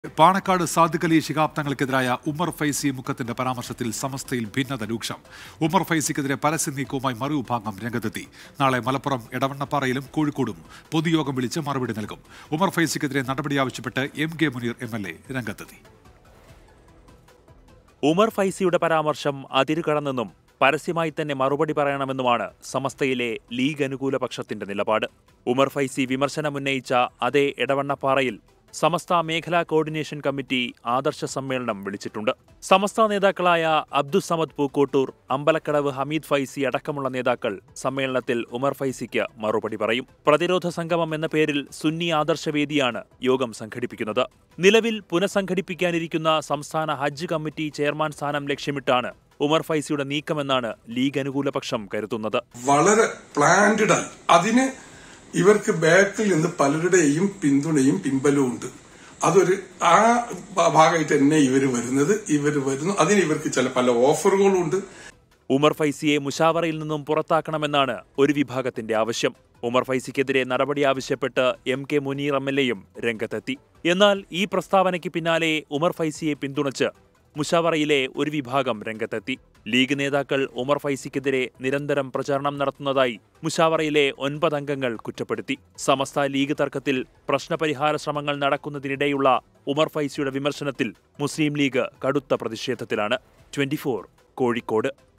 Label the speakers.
Speaker 1: പാണക്കാട് സാദിഖ് അലി ശിഹാബ് തങ്ങൾക്കെതിരായ ഉമർ ഫൈസി മുഖത്തിന്റെ പരാമർശത്തിൽ സമസ്തയിൽ ഭിന്നത രൂക്ഷം ഉമർ ഫൈസിക്കെതിരെ പരസ്യ നീക്കവുമായി മറുവിഭാഗം രംഗത്തെത്തി നാളെ മലപ്പുറം എടവണ്ണപ്പാറയിലും കോഴിക്കോടും പൊതുയോഗം വിളിച്ച് മറുപടി നൽകും ഉമർ ഫൈസിക്കെതിരെ നടപടി ആവശ്യപ്പെട്ട് M K Muneer M L A രംഗത്തെത്തി
Speaker 2: ഉമർ ഫൈസിയുടെ പരാമർശം അതിരുകടന്നെന്നും പരസ്യമായി തന്നെ മറുപടി പറയണമെന്നുമാണ് സമസ്തയിലെ ലീഗ് അനുകൂല പക്ഷത്തിന്റെ നിലപാട് ഉമർ ഫൈസി വിമർശനമുന്നയിച്ച അതേ എടവണ്ണപ്പാറയിൽ സമസ്ത മേഖലാ കോർഡിനേഷൻ കമ്മിറ്റി ആദർശ സമ്മേളനം വിളിച്ചിട്ടുണ്ട് സമസ്ത നേതാക്കളായ അബ്ദുസമദ് പൂക്കോട്ടൂർ അമ്പലക്കടവ് ഹമീദ് ഫൈസി അടക്കമുള്ള നേതാക്കൾ സമ്മേളനത്തിൽ ഉമർ ഫൈസിക്ക് മറുപടി പറയും പ്രതിരോധ സംഗമം എന്ന പേരിൽ സുന്നി ആദർശവേദിയാണ് യോഗം സംഘടിപ്പിക്കുന്നത് നിലവിൽ പുനഃസംഘടിപ്പിക്കാനിരിക്കുന്ന സംസ്ഥാന ഹജ്ജ് കമ്മിറ്റി ചെയർമാൻ സ്ഥാനം ലക്ഷ്യമിട്ടാണ് ഉമർ ഫൈസിയുടെ നീക്കമെന്നാണ് ലീഗ് അനുകൂല പക്ഷം കരുതുന്നത്
Speaker 3: വളരെ പ്ലാന്റഡ് ആയി അതിന് ഇവർക്ക് ബാക്കിൽ നിന്ന് പലരുടെയും പിന്തുണയും പിൻബലവും ഉണ്ട് അതൊരു ആ ഭാഗമായിട്ട് തന്നെ ഇവർ വരുന്നത് ഇവർ വരുന്നു അതിന് ഇവർക്ക് ചില പല ഓഫറുകളും ഉണ്ട്
Speaker 2: ഉമർ ഫൈസിയെ മുഷാവറയിൽ നിന്നും പുറത്താക്കണമെന്നാണ് ഒരു വിഭാഗത്തിന്റെ ആവശ്യം ഉമർ ഫൈസിക്കെതിരെ നടപടി ആവശ്യപ്പെട്ട് M K Muneer M L എയും രംഗത്തെത്തി എന്നാൽ ഈ പ്രസ്താവനയ്ക്ക് പിന്നാലെ ഉമർ ഫൈസിയെ പിന്തുണച്ച് മുഷാവറയിലെ ഒരു വിഭാഗം രംഗത്തെത്തി ലീഗ് നേതാക്കൾ ഉമർ ഫൈസിക്കെതിരെ നിരന്തരം പ്രചാരണം നടത്തുന്നതായി മുഷാവറയിലെ ഒൻപത് അംഗങ്ങൾ കുറ്റപ്പെടുത്തി സമസ്ത ലീഗ് തർക്കത്തിൽ പ്രശ്നപരിഹാര ശ്രമങ്ങൾ നടക്കുന്നതിനിടെയുള്ള ഉമർ ഫൈസിയുടെ വിമർശനത്തിൽ മുസ്ലിം ലീഗ് കടുത്ത പ്രതിഷേധത്തിലാണ് ട്വന്റി കോഴിക്കോട്